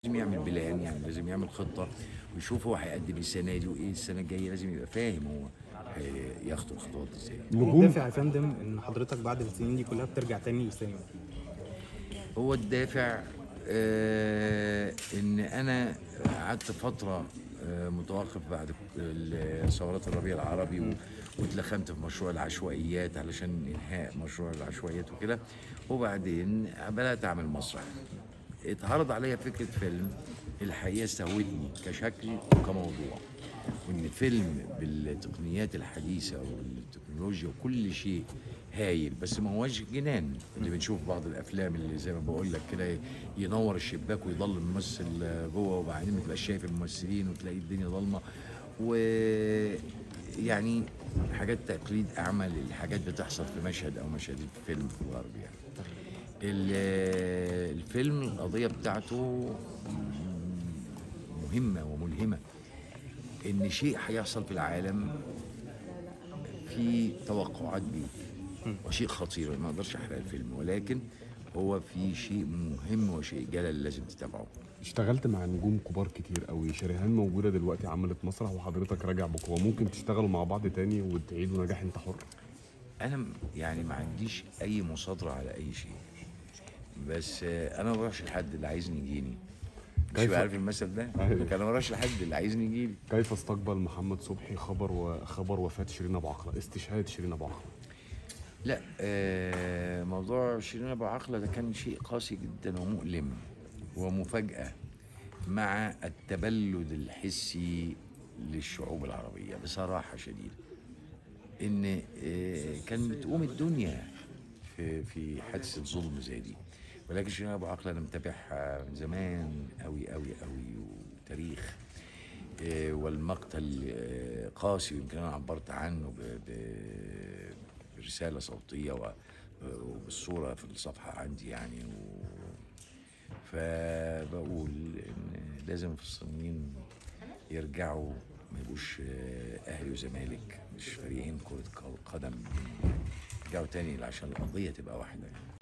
لازم يعمل بلان يعني لازم يعمل خطه ويشوف هو هيقدم السنه دي وايه السنه الجايه لازم يبقى فاهم هو هياخد الخطوات ازاي ايه نجوم الدافع يا فندم ان حضرتك بعد السنين دي كلها بترجع تاني للسينما هو الدافع آه ان انا قعدت فتره آه متوقف بعد ال- ثورات الربيع العربي و- واتلخمت في مشروع العشوائيات علشان انهاء مشروع العشوائيات وكده وبعدين بدات اعمل مسرح اتعرض عليا فكره فيلم الحقيقه استهوتني كشكل وكموضوع وان فيلم بالتقنيات الحديثه والتكنولوجيا وكل شيء هايل بس ما هوش جنان اللي بنشوف بعض الافلام اللي زي ما بقول لك كده ينور الشباك ويضل الممثل جوه وبعدين ما تبقاش شايف الممثلين وتلاقي الدنيا ضلمه و يعني حاجات تقليد اعمى للحاجات بتحصل في مشهد او مشهدين في فيلم في الغرب يعني ال- الفيلم القضيه بتاعته مهمه وملهمه ان شيء هيحصل في العالم في توقعات بيه وشيء خطير ما اقدرش احرق الفيلم ولكن هو في شيء مهم وشيء جلل لازم تتابعه اشتغلت مع نجوم كبار كتير قوي شريهان موجوده دلوقتي عملت مسرح وحضرتك راجع بقوه ممكن تشتغلوا مع بعض تاني وتعيدوا نجاح انت حر انا م- يعني ما عنديش اي مصادره على اي شيء بس آه، انا ما بروحش لحد اللي عايزني يجيني مش كيف- عارف المثل ده أيوة. لكن انا ما بروحش لحد اللي عايزني يجيلي كيف استقبل محمد صبحي خبر وخبر وفاه شيرين ابو عقله استشهاد شيرين ابو عقله لا آه موضوع شيرين ابو عقله ده كان شيء قاسي جدا ومؤلم ومفاجاه مع التبلد الحسي للشعوب العربيه بصراحه شديده ان آه كان بتقوم الدنيا في في حادثه ظلم زي دي ولكن شيرين ابو عقله انا متابعها من زمان قوي قوي قوي وتاريخ آه، والمقتل آه، قاسي ويمكن انا عبرت عنه ب- ب- برساله صوتيه و- وبالصوره في الصفحه عندي يعني و فبقول ان لازم الفلسطينيين يرجعوا ما يبقوش آه، اهلي وزمالك مش فريقين كره قدم يرجعوا تاني عشان القضيه تبقى واحده